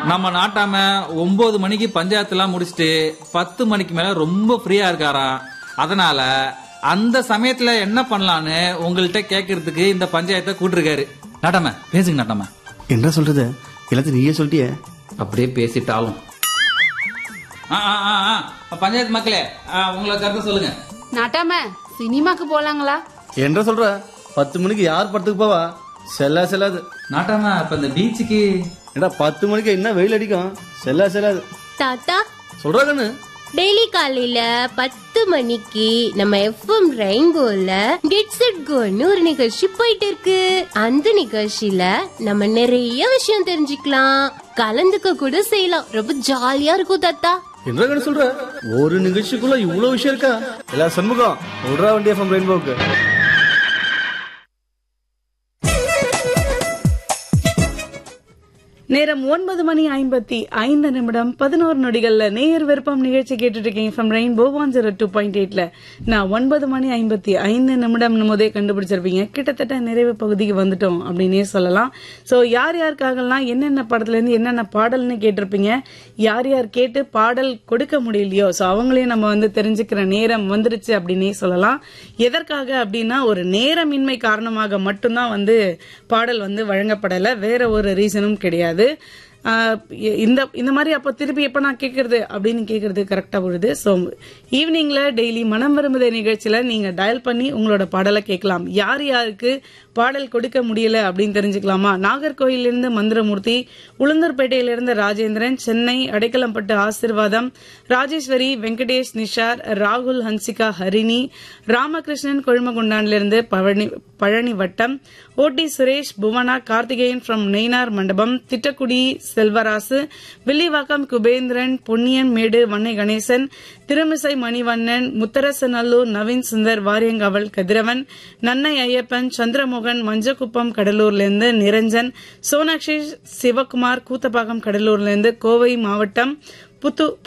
நம்ம நாட்டாம ஒன்பது மணிக்கு பஞ்சாயத்துலாம் முடிச்சுட்டு பத்து மணிக்கு மேல ரொம்ப ஃப்ரீயா இருக்காராம் அதனால அந்த சமயத்துல என்ன பண்ணலான்னு உங்கள்கிட்ட கேட்கறதுக்கு இந்த பஞ்சாயத்தை கூட்டிருக்காரு நாட்டாம பேசுங்க நாட்டாம என்ன சொல்றது எல்லாத்தையும் நீயே சொல்லிட்டியே அப்படியே பேசிட்டாலும் ஆ, ஆ, ஆ, ஆ. பஞ்சாயத்து மக்களே ஆ, உங்களை கருத்து சொல்லுங்க நாட்டாம சினிமாக்கு போலாங்களா என்ன சொல்ற பத்து மணிக்கு யார் படத்துக்கு போவா செல்லா செல்லாது நாட்டாம அப்ப இந்த பீச்சுக்கு ஏடா பத்து மணிக்கு என்ன வெயில் அடிக்கும் செல்லா செல்லாது தாத்தா சொல்றா கண்ணு டெய்லி காலையில பத்து மணிக்கு நம்ம எஃப்எம் ரெயின்போல கெட்ஸ் இட் கோன்னு ஒரு நிகழ்ச்சி போயிட்டு இருக்கு அந்த நிகழ்ச்சியில நம்ம நிறைய விஷயம் தெரிஞ்சுக்கலாம் கலந்துக்க கூட செய்யலாம் ரொம்ப ஜாலியா இருக்கும் தாத்தா என்ன கண்ணு சொல்ற ஒரு நிகழ்ச்சிக்குள்ள இவ்வளவு விஷயம் இருக்கா எல்லா சண்முகம் விடுறா வண்டி எஃப்எம் ரெயின்போக்கு நேரம் ஒன்பது மணி ஐம்பத்தி ஐந்து நிமிடம் பதினோரு நொடிகள்ல நேயர் விருப்பம் நிகழ்ச்சி கேட்டுட்டு இருக்கீங்க from rainbow one zero two point எயிட்ல நான் ஒன்பது மணி ஐம்பத்தி ஐந்து நிமிடம் போதே கண்டுபிடிச்சிருப்பீங்க கிட்டத்தட்ட நிறைவு பகுதிக்கு வந்துட்டோம் அப்படின்னே சொல்லலாம் சோ யார் யாருக்காகலாம் என்னென்ன படத்துல இருந்து என்னென்ன பாடல்னு கேட்டிருப்பீங்க யார் யார் கேட்டு பாடல் கொடுக்க முடியலையோ சோ அவங்களையும் நம்ம வந்து தெரிஞ்சுக்கிற நேரம் வந்துருச்சு அப்படின்னே சொல்லலாம் எதற்காக அப்படின்னா ஒரு நேரமின்மை காரணமாக மட்டும்தான் வந்து பாடல் வந்து வழங்கப்படல வேற ஒரு ரீசனும் கிடையாது ஆஹ் இந்த இந்த மாதிரி அப்போ திருப்பி எப்போ நான் கேட்கறது அப்படின்னு கேட்கறது கரெக்டாக வருது ஸோ ஈவினிங்ல டெய்லி மனம் விரும்புதே நிகழ்ச்சியில நீங்க டயல் பண்ணி உங்களோட பாடலை கேட்கலாம் யார் யாருக்கு பாடல் கொடுக்க முடியல அப்படின்னு தெரிஞ்சுக்கலாமா நாகர்கோயிலிருந்து மந்திரமூர்த்தி உளுந்தூர்பேட்டையிலிருந்து ராஜேந்திரன் சென்னை அடைக்கலம்பட்டு ஆசிர்வாதம் ராஜேஸ்வரி வெங்கடேஷ் நிஷார் ராகுல் ஹன்சிகா ஹரிணி ராமகிருஷ்ணன் கொழுமகுண்டான்லிருந்து பழனி பழனி வட்டம் ஓடி சுரேஷ் புவனா கார்த்திகேயன் ஃப்ரம் நெய்னார் மண்டபம் திட்டக்குடி செல்வராசு வில்லிவாக்கம் குபேந்திரன் பொன்னியன் மேடு வன்னை கணேசன் திருமிசை மணிவண்ணன் முத்தரசநல்லூர் நவீன் சுந்தர் வாரியங்காவல் கதிரவன் நன்னை ஐயப்பன் சந்திரமோகன் மஞ்சக்குப்பம் கடலூர்லேருந்து நிரஞ்சன் சோனாக்ஷி சிவகுமார் கூத்தப்பாக்கம் கடலூர்லேருந்து கோவை மாவட்டம் புத்து